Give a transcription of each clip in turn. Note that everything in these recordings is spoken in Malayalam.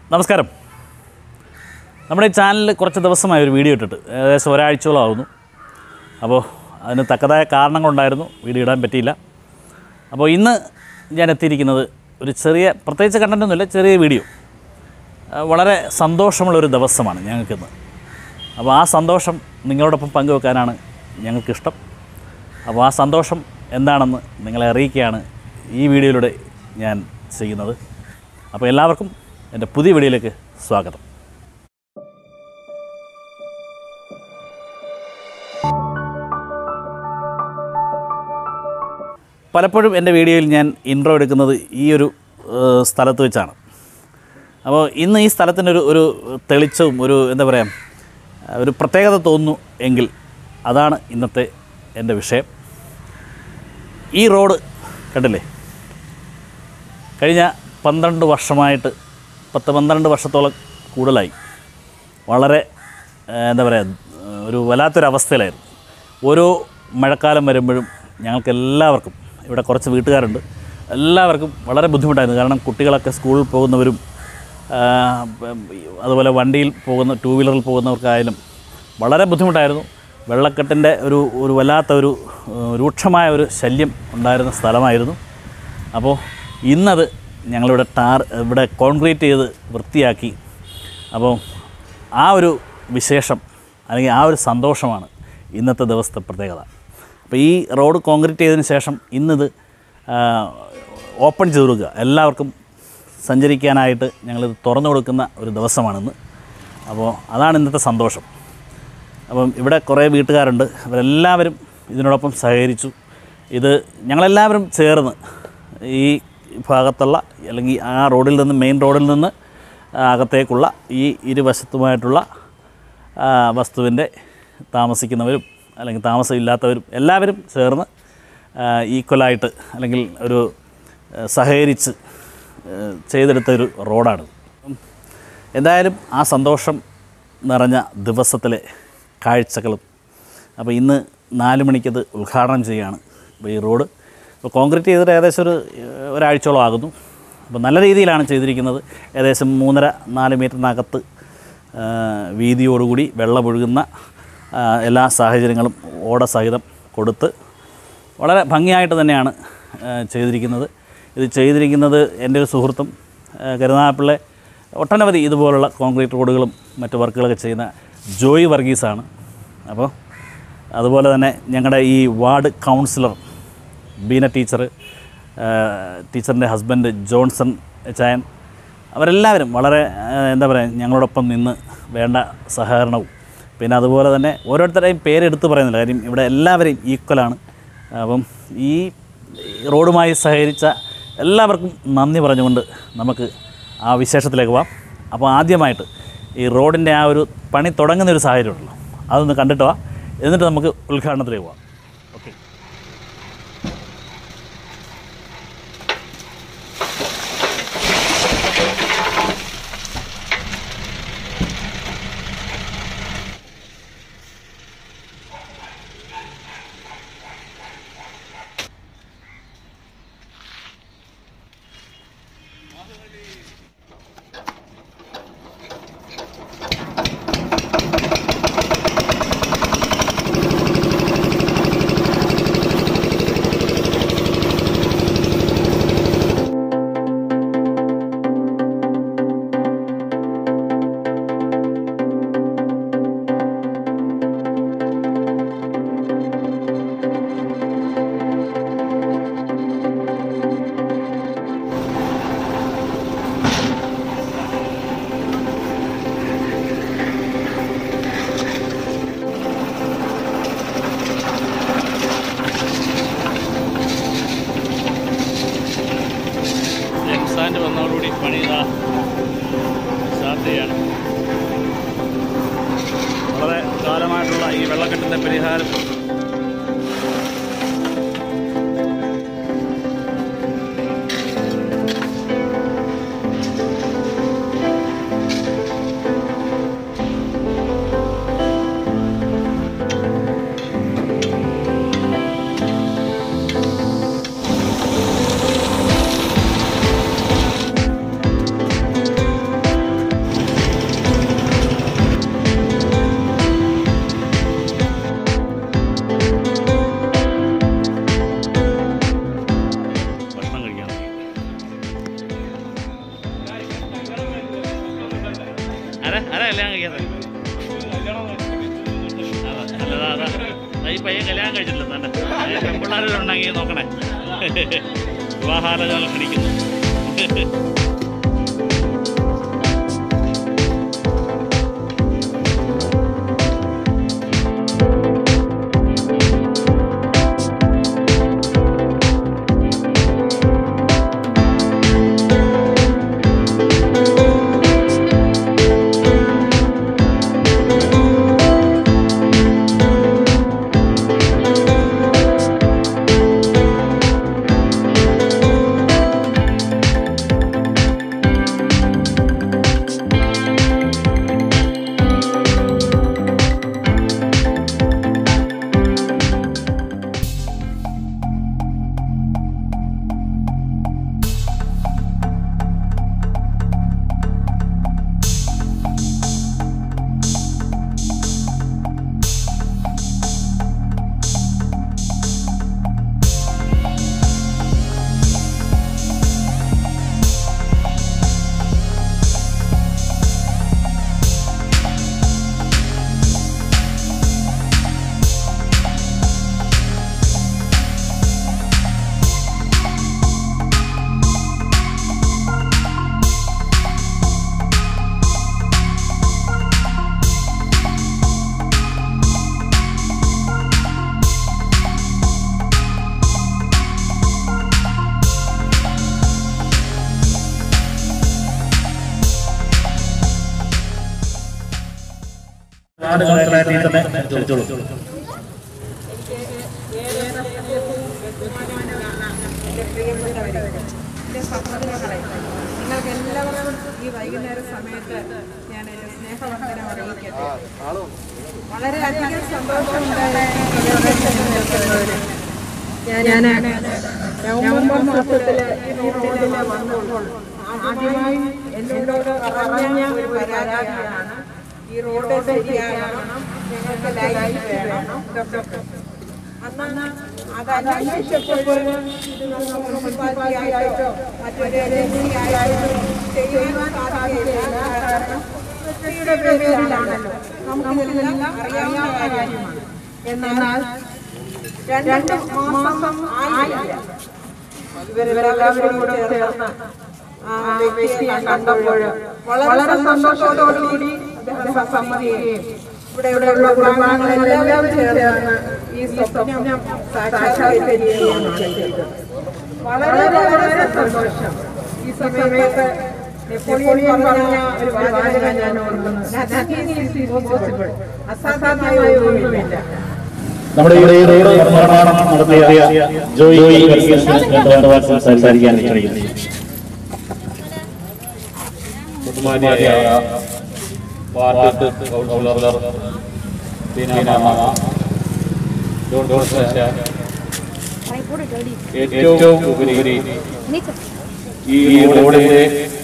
നമസ്കാരം നമ്മുടെ ഈ ചാനലിൽ കുറച്ച് ദിവസമായി ഒരു വീഡിയോ ഇട്ടിട്ട് ഏകദേശം ഒരാഴ്ചയോളം ആവുന്നു അപ്പോൾ അതിന് തക്കതായ കാരണങ്ങളുണ്ടായിരുന്നു വീഡിയോ ഇടാൻ പറ്റിയില്ല അപ്പോൾ ഇന്ന് ഞാൻ എത്തിയിരിക്കുന്നത് ഒരു ചെറിയ പ്രത്യേകിച്ച് കണ്ടൻറ്റൊന്നുമില്ല ചെറിയ വീഡിയോ ആ, വളരെ സന്തോഷമുള്ളൊരു ദിവസമാണ് ഞങ്ങൾക്കിന്ന് അപ്പോൾ ആ സന്തോഷം നിങ്ങളോടൊപ്പം പങ്കുവെക്കാനാണ് ഞങ്ങൾക്കിഷ്ടം അപ്പോൾ ആ സന്തോഷം എന്താണെന്ന് നിങ്ങളെ അറിയിക്കുകയാണ് ഈ വീഡിയോയിലൂടെ ഞാൻ ചെയ്യുന്നത് അപ്പോൾ എല്ലാവർക്കും എൻ്റെ പുതിയ വീഡിയോയിലേക്ക് സ്വാഗതം പലപ്പോഴും എൻ്റെ വീഡിയോയിൽ ഞാൻ ഇൻട്രോ എടുക്കുന്നത് ഈ ഒരു ഏഹ്, സ്ഥലത്ത് വെച്ചാണ് അപ്പോൾ ഇന്ന് ഈ സ്ഥലത്തിൻ്റെ ഒരു ഒരു തെളിച്ചവും ഒരു എന്താ പറയുക ഒരു പ്രത്യേകത തോന്നുന്നു എങ്കിൽ അതാണ് ഇന്നത്തെ എൻ്റെ വിഷയം ഈ റോഡ് കണ്ടില്ലേ കഴിഞ്ഞ പന്ത്രണ്ട് വർഷമായിട്ട് പത്ത് പന്ത്രണ്ട് വർഷത്തോളം കൂടുതലായി വളരെ ഏഹ്, എന്താ പറയുക ഒരു വല്ലാത്തൊരവസ്ഥയിലായിരുന്നു ഓരോ മഴക്കാലം വരുമ്പോഴും ഞങ്ങൾക്ക് എല്ലാവർക്കും ഇവിടെ കുറച്ച് വീട്ടുകാരുണ്ട് എല്ലാവർക്കും വളരെ ബുദ്ധിമുട്ടായിരുന്നു കാരണം കുട്ടികളൊക്കെ സ്കൂളിൽ പോകുന്നവരും ആ, അതുപോലെ വണ്ടിയിൽ പോകുന്ന ടൂ വീലറിൽ പോകുന്നവർക്കായാലും വളരെ ബുദ്ധിമുട്ടായിരുന്നു വെള്ളക്കെട്ടിൻ്റെ ഒരു ഒരു വല്ലാത്ത ഒരു ഏഹ്, രൂക്ഷമായ ഒരു ശല്യം ഉണ്ടായിരുന്ന സ്ഥലമായിരുന്നു അപ്പോൾ ഇന്നത് ഞങ്ങളിവിടെ ടാർ ഇവിടെ കോൺക്രീറ്റ് ചെയ്ത് വൃത്തിയാക്കി അപ്പോൾ ആ ഒരു വിശേഷം അല്ലെങ്കിൽ ആ ഒരു സന്തോഷമാണ് ഇന്നത്തെ ദിവസത്തെ പ്രത്യേകത അപ്പോൾ ഈ റോഡ് കോൺക്രീറ്റ് ചെയ്തതിന് ശേഷം ഇന്നിത് ആ, ഓപ്പൺ ചെയ്ത് കൊടുക്കുക എല്ലാവർക്കും സഞ്ചരിക്കാനായിട്ട് ഞങ്ങളിത് തുറന്നു കൊടുക്കുന്ന ഒരു ദിവസമാണിന്ന് അപ്പോൾ അതാണ് ഇന്നത്തെ സന്തോഷം അപ്പം ഇവിടെ കുറേ വീട്ടുകാരുണ്ട് അവരെല്ലാവരും ഇതിനോടൊപ്പം സഹകരിച്ചു ഇത് ഞങ്ങളെല്ലാവരും ചേർന്ന് ഈ ഭാഗത്തുള്ള അല്ലെങ്കിൽ ആ റോഡിൽ നിന്ന് മെയിൻ റോഡിൽ നിന്ന് അകത്തേക്കുള്ള ഈ ഇരുവശത്തുമായിട്ടുള്ള ആ, വസ്തുവിൻ്റെ താമസിക്കുന്നവരും അല്ലെങ്കിൽ താമസമില്ലാത്തവരും എല്ലാവരും ചേർന്ന് ഈക്വലായിട്ട് അല്ലെങ്കിൽ ഒരു ആ, സഹകരിച്ച് ആ, ചെയ്തെടുത്ത ഒരു റോഡാണ് എന്തായാലും ആ സന്തോഷം നിറഞ്ഞ ദിവസത്തിലെ കാഴ്ചകളും അപ്പോൾ ഇന്ന് നാല് മണിക്കത് ഉദ്ഘാടനം ചെയ്യുകയാണ് അപ്പോൾ ഈ റോഡ് ഇപ്പോൾ കോൺക്രീറ്റ് ചെയ്തിട്ട് ഏകദേശം ഒരു ഏഹ്, ഒരാഴ്ചയോളം ആകുന്നു അപ്പോൾ നല്ല രീതിയിലാണ് ചെയ്തിരിക്കുന്നത് ഏകദേശം മൂന്നര നാല് മീറ്ററിനകത്ത് ആ, വീതിയോടുകൂടി വെള്ളമൊഴുകുന്ന ആ, എല്ലാ സാഹചര്യങ്ങളും ഓട സഹിതം കൊടുത്ത് വളരെ ഭംഗിയായിട്ട് തന്നെയാണ് ആ, ചെയ്തിരിക്കുന്നത് ഇത് ചെയ്തിരിക്കുന്നത് എൻ്റെ ഒരു സുഹൃത്തും ആ, കരുനാഗപ്പള്ളി ഒട്ടനവധി ഇതുപോലുള്ള കോൺക്രീറ്റ് റോഡുകളും മറ്റു വർക്കുകളൊക്കെ ചെയ്യുന്ന ജോയി വർഗീസാണ് അപ്പോൾ അതുപോലെ തന്നെ ഞങ്ങളുടെ ഈ വാർഡ് കൗൺസിലർ ബീന ടീച്ചർ ടീച്ചറിൻ്റെ ഹസ്ബൻഡ് ജോൺസൺ ചായൻ അവരെല്ലാവരും വളരെ ആ, എന്താ പറയുക ഞങ്ങളോടൊപ്പം നിന്ന് വേണ്ട സഹകരണവും പിന്നെ അതുപോലെ തന്നെ ഓരോരുത്തരുടെയും പേരെടുത്ത് പറയുന്നില്ല കാര്യം ഇവിടെ എല്ലാവരെയും ഈക്വലാണ് അപ്പം ഈ റോഡുമായി സഹകരിച്ച എല്ലാവർക്കും നന്ദി പറഞ്ഞുകൊണ്ട് നമുക്ക് ആ വിശേഷത്തിലേക്ക് പോവാം അപ്പോൾ ആദ്യമായിട്ട് ഈ റോഡിൻ്റെ ആ ഒരു പണി തുടങ്ങുന്ന ഒരു സാഹചര്യമുണ്ടല്ലോ അതൊന്ന് കണ്ടിട്ട് വാ എന്നിട്ട് നമുക്ക് ഉദ്ഘാടനത്തിലേക്ക് പോവാം ഓക്കെ എക്സാൻഡ് വന്നതോടുകൂടി പണി ഇതാ സ്റ്റാർട്ട് ചെയ്യാണ് വളരെ കാലമായിട്ടുള്ള ഈ വെള്ളക്കെട്ടിൻ്റെ പരിഹാരം ആരാ ആരാ കല്യാണം കഴിക്കാതെ അതാ, അതാ, അതാ. ദാ ഈ പയ്യൻ കല്യാണം കഴിച്ചിട്ടില്ല തന്നെ പെൺപിള്ളേരുണ്ടെങ്കിൽ നോക്കണേ വിവാഹാലോചന ക്ഷണിക്കുന്നു വാർഡുകളായിട്ട് തന്നെ ചോദിച്ചോളൂ എൻ്റെ പ്രിയപ്പെട്ടവരെ എൻ്റെ സഹോദരങ്ങളെ നിങ്ങൾക്ക് എല്ലാവർക്കും ഈ വൈകുന്നേര സമയത്ത് ഞാൻ എൻ്റെ സ്നേഹവന്ദനം അറിയിക്കട്ടെ വളരെയധികം സന്തോഷമുണ്ടായ ഞാൻ നവംബർ മാസത്തിൽ ഈ റോഡിൽ വന്നപ്പോൾ ആദ്യമായി എന്നോട് പറഞ്ഞ ഒരു പരാതിയാണ് ഈ റോഡ് ശരിയാകണം ഞങ്ങൾക്ക് ലൈറ്റ് വേണം ഇതൊക്കെ അന്ന് അത് അന്വേഷിച്ചപ്പോൾ ഇത് നമുക്ക് മുനിസിപ്പാലിറ്റിയായിട്ടോ മറ്റൊരു ഏജൻസിയായിട്ടോ ചെയ്യുവാൻ സാധിക്കില്ല കാരണം വ്യക്തിയുടെ പേരിലാണല്ലോ നമുക്കിതെല്ലാം അറിയാവുന്ന കാര്യമാണ് എന്നാൽ രണ്ട് മാസം ആയില്ല ഇവരെല്ലാവരും കൂടെ ചേർന്ന് ആ വ്യക്തിയെ കണ്ടപ്പോൾ വളരെ സന്തോഷത്തോടുകൂടി അദ്ദേഹം സമ്മതിക്കുകയും ഇവിടെ ഇവിടെയുള്ള കുടുംബാംഗങ്ങളെല്ലാവരും ചേർന്ന് ഈ സ്വപ്നം സാക്ഷാത്കരിക്കുകയാണ് ചെയ്തത് വളരെ വളരെ സന്തോഷം ഈ സമയത്ത് നെപ്പോളിയൻ പറഞ്ഞ ഒരു വാചകം ഞാൻ ഓർക്കുന്നു Nothing is impossible. അസാധ്യമായ ഒന്നുമില്ല നമ്മുടെ ഇവിടെ ഈ റോഡ് നിർമ്മാണം നടത്തിയ ജോയി വർഗീസിന് രണ്ട് വാക്ക് സംസാരിക്കാൻ ക്ഷണിക്കുന്നു ബഹുമാനിയായ ward councillor Deenamma John Johnson ഏറ്റവും ഉപരി ഈ റോഡിന്റെ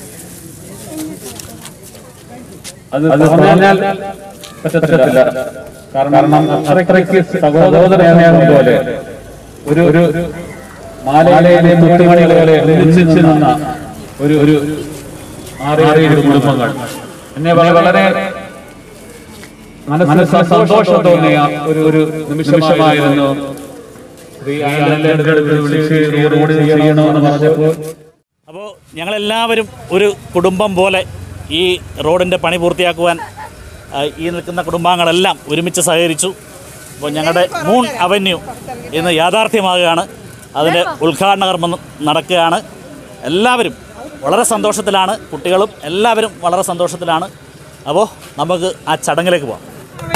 അത് പറഞ്ഞാൽ പറ്റത്തില്ല കാരണം അത്രയ്ക്ക് സഹോദരനെയാണ് പോലെ ഒരു ഒരു മാലയിലെ മുത്തുമണികളെ പോലെ ഒന്നിച്ച് നിന്ന ഒരു ഒരു ആറേഴ് കുടുംബങ്ങൾ എന്നെ വളരെ വളരെ മനസ്സിന് സന്തോഷം തോന്നിയ ഒരു ഒരു നിമിഷമായിരുന്നു ശ്രീ അനിലിന്റെ അടുത്ത് വിളിച്ച് ഈ റോഡ് ചെയ്യണമെന്ന് പറഞ്ഞപ്പോൾ അപ്പോൾ ഞങ്ങളെല്ലാവരും ഒരു കുടുംബം പോലെ ഈ റോഡിൻ്റെ പണി പൂർത്തിയാക്കുവാൻ ആ, ഈ നിൽക്കുന്ന കുടുംബാംഗങ്ങളെല്ലാം ഒരുമിച്ച് സഹകരിച്ചു അപ്പോൾ ഞങ്ങളുടെ മൂൺ അവന്യൂ ഇന്ന് യാഥാർത്ഥ്യമാകുകയാണ് അതിൻ്റെ ഉദ്ഘാടന കർമ്മം നടക്കുകയാണ് എല്ലാവരും വളരെ സന്തോഷത്തിലാണ് കുട്ടികളും എല്ലാവരും വളരെ സന്തോഷത്തിലാണ് അപ്പോൾ നമുക്ക് ആ ചടങ്ങിലേക്ക് പോകാം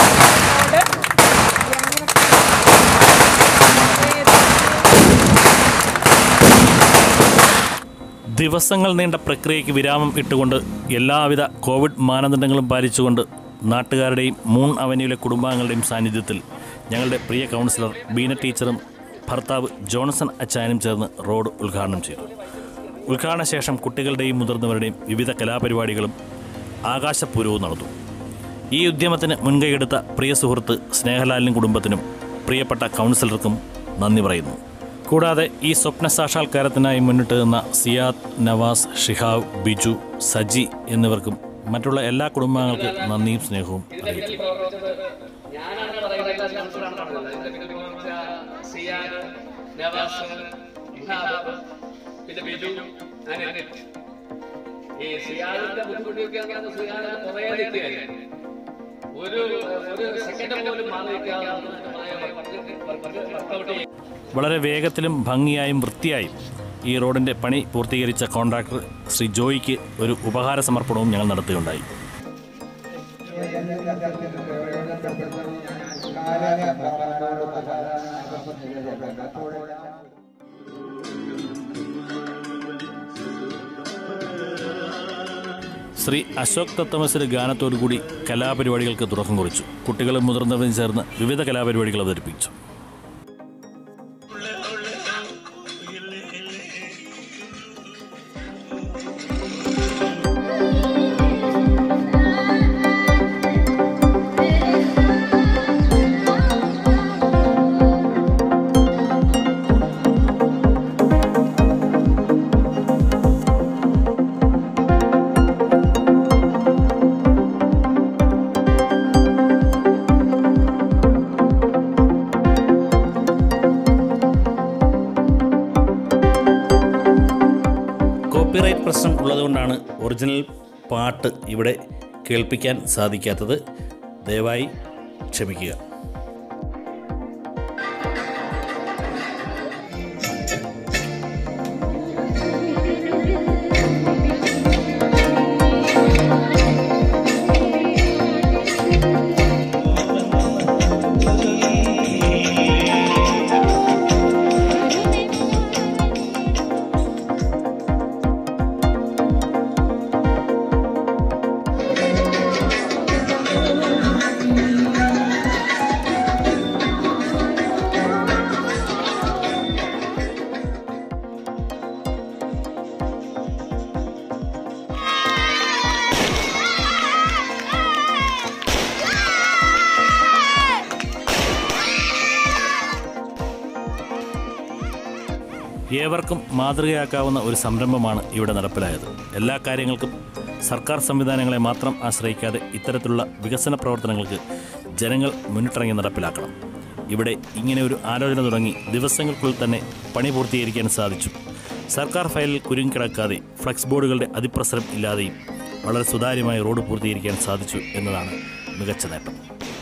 ദിവസങ്ങൾ നീണ്ട പ്രക്രിയയ്ക്ക് വിരാമം ഇട്ടുകൊണ്ട് എല്ലാവിധ കോവിഡ് മാനദണ്ഡങ്ങളും പാലിച്ചുകൊണ്ട് നാട്ടുകാരുടെയും മൂൺ അവന്യൂലെ കുടുംബാംഗങ്ങളുടെയും സാന്നിധ്യത്തിൽ ഞങ്ങളുടെ പ്രിയ കൗൺസിലർ ബീന ടീച്ചറും ഭർത്താവ് ജോൺസൺ അച്ചായനും ചേർന്ന് റോഡ് ഉദ്ഘാടനം ചെയ്തു ഉദ്ഘാടന ശേഷം കുട്ടികളുടെയും മുതിർന്നവരുടെയും വിവിധ കലാപരിപാടികളും ആകാശപൂരവും നടന്നു ഈ ഉദ്യമത്തിന് മുൻകൈയെടുത്ത പ്രിയ സുഹൃത്ത് സ്നേഹലാലിനും കുടുംബത്തിനും പ്രിയപ്പെട്ട കൗൺസിലർക്കും നന്ദി പറയുന്നു കൂടാതെ ഈ സ്വപ്ന സാക്ഷാത്കാരത്തിനായി മുന്നിട്ട് നിന്ന സിയാദ് നവാസ് ഷിഹാബ് ബിജു സജി എന്നിവർക്കും മറ്റുള്ള എല്ലാ കുടുംബാംഗങ്ങൾക്ക് നന്ദിയും സ്നേഹവും അറിയിച്ചു ഞാനാണ് പറയുന്നത് കൗൺസിലാണ് പറഞ്ഞത് എന്റെ പിന്നെ പ്രവർത്തിച്ച സിയാൻ നവാസ് ഇഹാബ് പിന്നെ ബിജു അങ്ങനെ ഈ സിയാദിന്റെ ബുദ്ധിമുട്ടിയൊക്കെ അങ്ങനെ സിയാദിന് കുറേ നിൽക്കുകയായിരുന്നു ഒരു ഒരു സെക്കൻഡ് പോലും മാറി നിൽക്കാതെ വർക്കൗട്ട് ചെയ്യും വളരെ വേഗത്തിലും ഭംഗിയായും വൃത്തിയായും ഈ റോഡിൻ്റെ പണി പൂർത്തീകരിച്ച കോൺട്രാക്ടർ ശ്രീ ജോയിക്ക് ഒരു ഉപഹാര സമർപ്പണവും ഞങ്ങൾ നടത്തുകയുണ്ടായി ശ്രീ അശോക് തത്തമസിന്റെ ഗാനത്തോടുകൂടി കലാപരിപാടികൾക്ക് തുടക്കം കുറിച്ചു കുട്ടികളും മുതിർന്നവരും ചേർന്ന് വിവിധ കലാപരിപാടികൾ അവതരിപ്പിച്ചു കോപ്പിറൈറ്റ് പ്രശ്നം ഉള്ളതുകൊണ്ടാണ് ഒറിജിനൽ പാട്ട് ഇവിടെ കേൾപ്പിക്കാൻ സാധിക്കാത്തത് ദയവായി ക്ഷമിക്കുക ഏവർക്കും മാതൃകയാക്കാവുന്ന ഒരു സംരംഭമാണ് ഇവിടെ നടപ്പിലായത് എല്ലാ കാര്യങ്ങൾക്കും സർക്കാർ സംവിധാനങ്ങളെ മാത്രം ആശ്രയിക്കാതെ ഇത്തരത്തിലുള്ള വികസന പ്രവർത്തനങ്ങൾക്ക് ജനങ്ങൾ മുന്നിട്ടിറങ്ങി നടപ്പിലാക്കണം ഇവിടെ ഇങ്ങനെ ഒരു ആലോചന തുടങ്ങി ദിവസങ്ങൾക്കുള്ളിൽ തന്നെ പണി പൂർത്തീകരിക്കാൻ സാധിച്ചു സർക്കാർ ഫയലിൽ കുരുങ്ങിക്കിടക്കാതെ ഫ്ലക്സ് ബോർഡുകളുടെ അതിപ്രസരം ഇല്ലാതെയും വളരെ സുതാര്യമായി റോഡ് പൂർത്തീകരിക്കാൻ സാധിച്ചു എന്നതാണ് മികച്ച നേട്ടം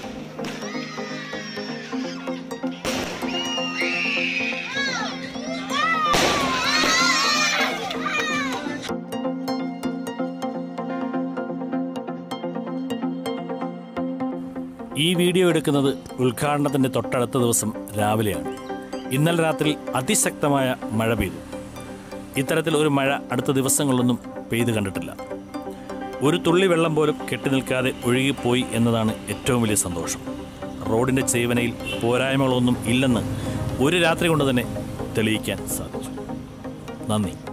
ഈ വീഡിയോ എടുക്കുന്നത് ഉദ്ഘാടനത്തിൻ്റെ തൊട്ടടുത്ത ദിവസം രാവിലെയാണ് ഇന്നലെ രാത്രി അതിശക്തമായ മഴ പെയ്തു ഇത്തരത്തിൽ ഒരു മഴ അടുത്ത ദിവസങ്ങളിലൊന്നും പെയ്തു കണ്ടിട്ടില്ല ഒരു തുള്ളി വെള്ളം പോലും കെട്ടി നിൽക്കാതെ ഒഴുകിപ്പോയി എന്നതാണ് ഏറ്റവും വലിയ സന്തോഷം റോഡിൻ്റെ ചേവനയിൽ പോരായ്മകളൊന്നും ഇല്ലെന്ന് ഒരു രാത്രി കൊണ്ട് തന്നെ തെളിയിക്കാൻ സാധിച്ചു നന്ദി